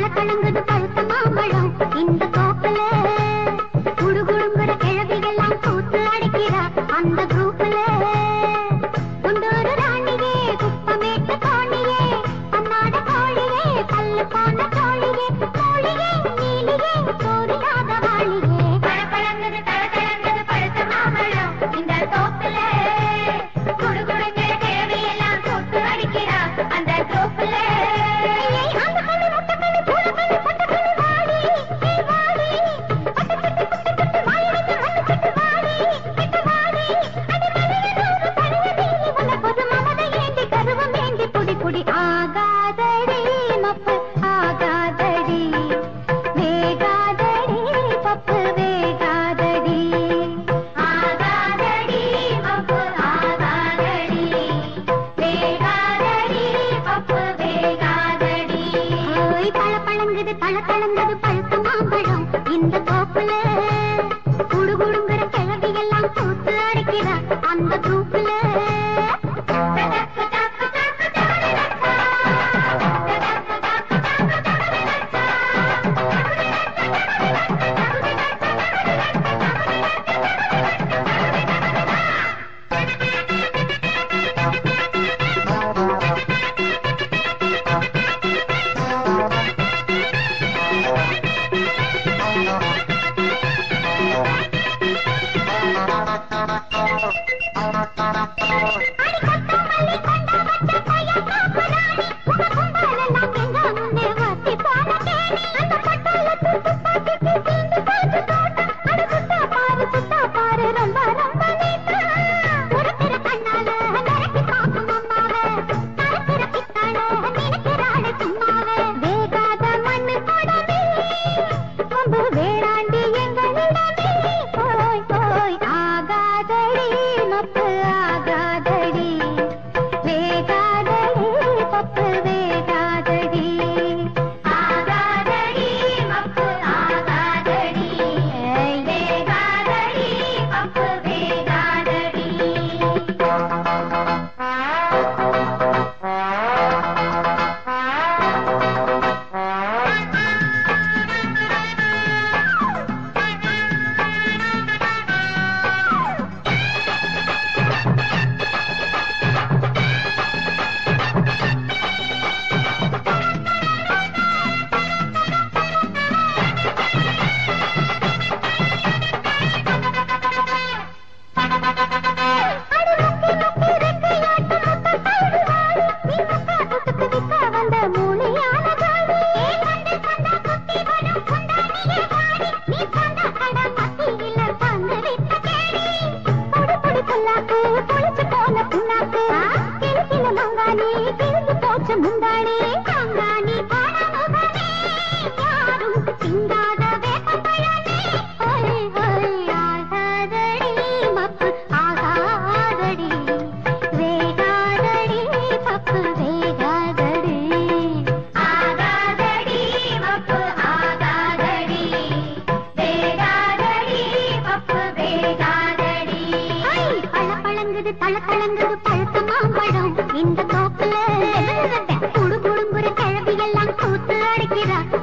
கலங்குது பழுத்த மாம்பழம் இந்த தோப்புல குடுகுடுங்குற கிழவிகள்லாம் கூத்து அடிக்கிறா அந்த குரூப்ல குண்டூரு ராணியே குப்பமேட்டு கோணியே பன்னாட கோழியே பல்லு போன கோழியே கோழியே நீலியே சோறில்லாத வாழியே பழப்பழங்குது தளதளங்குது பழுத்த மாம்பழம் இந்த தோப்புல குடுகுடுங்குற கிழவியெல்லாம் கூத்து அடிக்கிறா அந்த குரூப்ல அந்த கண்ணு முட்டை கண்ணு பூர கண்ணு பொட்டை கண்ணு வாடி ஏ வாடி பட்டு பட்டு பட்டு பட்டு வாய் வைத்து மண்ணு கட்டு வாடி கிட்ட வாடி அடி மலைய நூறு தனிய நீலி உன்னை பொது மமதை ஏந்தி கருவம் ஏந்தி புடி புடி ஆகாதடி மப்பு ஆகாதடி வேகாதடி பப்பு வேகாதடி ஆகாதடி மப்பு ஆகாதடி வேகாதடி பப்பு வேகாதடி ஓய் பழ பழங்குது தள தளங்குது பழுத்த மாம்பழம் இந்த தோப்புல குடுகுடுங்கிற கிழவி எல்லாம் கூத்து அடிக்கிறா அந்த குரூப்ல வேளாண்டி எங்களிடமே போய் போய் ஆகாதடி மப்பு ஆகாதடி வேகாதடி பப்பு வேகாதடி ஆகாதடி மப்பு ஆகாதடி வேகாதடி பப்பு வேகாதடி முந்தானே காங்கானி போன முகமே யாரும் சிந்தாத வேப்பப்பழமே ஹோய் ஹோய் ஆகாதடி மப்பு ஆகாதடி வேகாதடி பப்பு வேகாதடி ஆகாதடி மப்பு ஆகாதடி வேகாதடி பப்பு வேகாதடி பழ பழங்குது தள பழங்குது பழுத்த மாம்பழம் இந்த தோப்புல குடு குடுங்குற கிழவி எல்லாம் கூத்து அடிக்கிறா